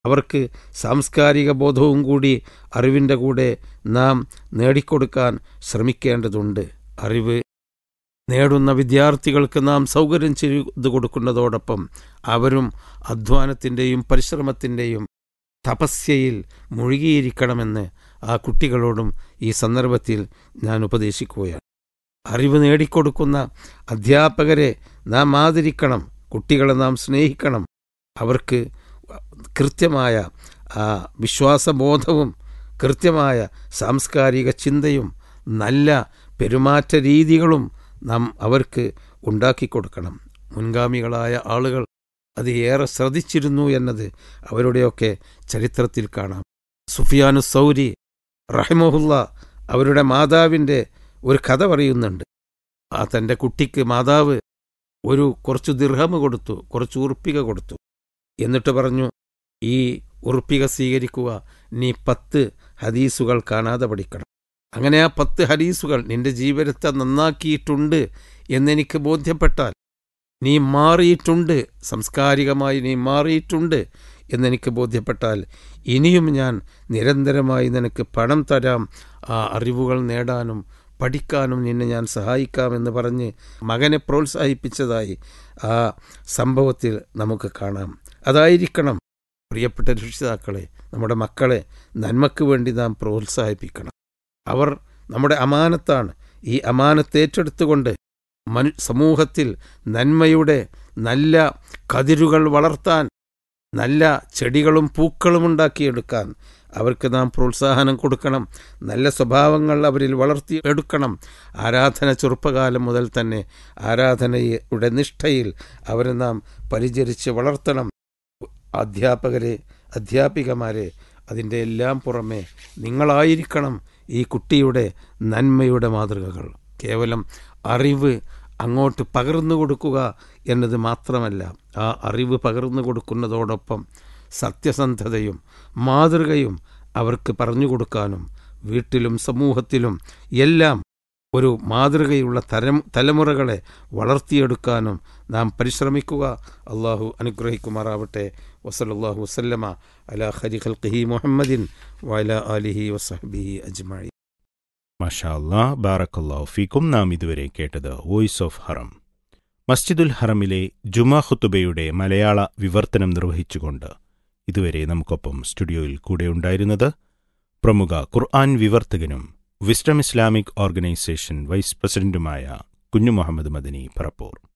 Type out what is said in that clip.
അവർക്ക് സാംസ്കാരിക ബോധവും കൂടി അറിവിൻ്റെ കൂടെ നാം നേടിക്കൊടുക്കാൻ ശ്രമിക്കേണ്ടതുണ്ട് അറിവ് നേടുന്ന വിദ്യാർത്ഥികൾക്ക് നാം സൗകര്യം ചെയ്തു കൊടുക്കുന്നതോടൊപ്പം അവരും അധ്വാനത്തിൻ്റെയും പരിശ്രമത്തിൻ്റെയും തപസ്യയിൽ മുഴുകിയിരിക്കണമെന്ന് ആ കുട്ടികളോടും ഈ സന്ദർഭത്തിൽ ഞാൻ ഉപദേശിക്കുകയാണ് അറിവ് നേടിക്കൊടുക്കുന്ന അധ്യാപകരെ നാം ആദരിക്കണം കുട്ടികളെ നാം സ്നേഹിക്കണം അവർക്ക് കൃത്യമായ ആ വിശ്വാസബോധവും കൃത്യമായ സാംസ്കാരിക ചിന്തയും നല്ല പെരുമാറ്റ രീതികളും നാം അവർക്ക് ഉണ്ടാക്കിക്കൊടുക്കണം മുൻഗാമികളായ ആളുകൾ അത് ഏറെ ശ്രദ്ധിച്ചിരുന്നു എന്നത് അവരുടെയൊക്കെ ചരിത്രത്തിൽ കാണാം സുഫിയാനു സൗരി റഹിമഹുല്ല അവരുടെ മാതാവിൻ്റെ ഒരു കഥ പറയുന്നുണ്ട് ആ തൻ്റെ കുട്ടിക്ക് മാതാവ് ഒരു കുറച്ച് ദിർഹമ് കൊടുത്തു കുറച്ച് ഉറുപ്പിക കൊടുത്തു എന്നിട്ട് പറഞ്ഞു ഈ ഉറുപ്പിക സ്വീകരിക്കുക നീ പത്ത് ഹദീസുകൾ കാണാതെ പഠിക്കണം അങ്ങനെ ആ പത്ത് ഹദീസുകൾ നിന്റെ ജീവിതത്തെ നന്നാക്കിയിട്ടുണ്ട് എന്നെനിക്ക് ബോധ്യപ്പെട്ടാൽ നീ മാറിയിട്ടുണ്ട് സംസ്കാരികമായി നീ മാറിയിട്ടുണ്ട് എന്നെനിക്ക് ബോധ്യപ്പെട്ടാൽ ഇനിയും ഞാൻ നിരന്തരമായി നിനക്ക് പണം തരാം ആ അറിവുകൾ നേടാനും പഠിക്കാനും നിന്നെ ഞാൻ സഹായിക്കാമെന്ന് പറഞ്ഞ് മകനെ പ്രോത്സാഹിപ്പിച്ചതായി ആ സംഭവത്തിൽ നമുക്ക് കാണാം അതായിരിക്കണം പ്രിയപ്പെട്ട രക്ഷിതാക്കളെ നമ്മുടെ മക്കളെ നന്മയ്ക്ക് വേണ്ടി നാം പ്രോത്സാഹിപ്പിക്കണം അവർ നമ്മുടെ അമാനത്താണ് ഈ അമാനത്ത് ഏറ്റെടുത്തുകൊണ്ട് മനു സമൂഹത്തിൽ നന്മയുടെ നല്ല കതിരുകൾ വളർത്താൻ നല്ല ചെടികളും പൂക്കളും ഉണ്ടാക്കിയെടുക്കാൻ അവർക്ക് നാം പ്രോത്സാഹനം കൊടുക്കണം നല്ല സ്വഭാവങ്ങൾ അവരിൽ വളർത്തി എടുക്കണം ആരാധന ചെറുപ്പകാലം മുതൽ തന്നെ ആരാധനയുടെ നിഷ്ഠയിൽ അവരെ നാം പരിചരിച്ച് വളർത്തണം അധ്യാപകരെ അധ്യാപികമാരെ അതിൻ്റെ എല്ലാം പുറമെ നിങ്ങളായിരിക്കണം ഈ കുട്ടിയുടെ നന്മയുടെ മാതൃകകൾ കേവലം അറിവ് അങ്ങോട്ട് പകർന്നു കൊടുക്കുക എന്നത് മാത്രമല്ല ആ അറിവ് പകർന്നു കൊടുക്കുന്നതോടൊപ്പം സത്യസന്ധതയും മാതൃകയും അവർക്ക് പറഞ്ഞു കൊടുക്കാനും വീട്ടിലും സമൂഹത്തിലും എല്ലാം ഒരു മാതൃകയുള്ള തരം തലമുറകളെ വളർത്തിയെടുക്കാനും നാം പരിശ്രമിക്കുക അള്ളാഹു അനുഗ്രഹിക്കുമാറാവട്ടെ വസലല്ലാഹു വസല്ലമ അല ഹരി ഖൽഖിഹി മുഹമ്മദിൻ വല അലിഹി വസഹബിഹി അജ്മായി മഷാ അല്ലാ ബാറക്കല്ലാഹു ഫീക്കും നാം ഇതുവരെ കേട്ടത് വോയിസ് ഓഫ് ഹറം മസ്ജിദുൽ ഹറമിലെ ജുമാ ഖുത്തുബയുടെ മലയാള വിവർത്തനം നിർവഹിച്ചുകൊണ്ട് ഇതുവരെ നമുക്കൊപ്പം സ്റ്റുഡിയോയിൽ കൂടെയുണ്ടായിരുന്നത് പ്രമുഖ ഖുർആൻ വിവർത്തകനും വിസ്ഡം ഇസ്ലാമിക് ഓർഗനൈസേഷൻ വൈസ് പ്രസിഡന്റുമായ കുഞ്ഞു മുഹമ്മദ് മദനി പറപ്പൂർ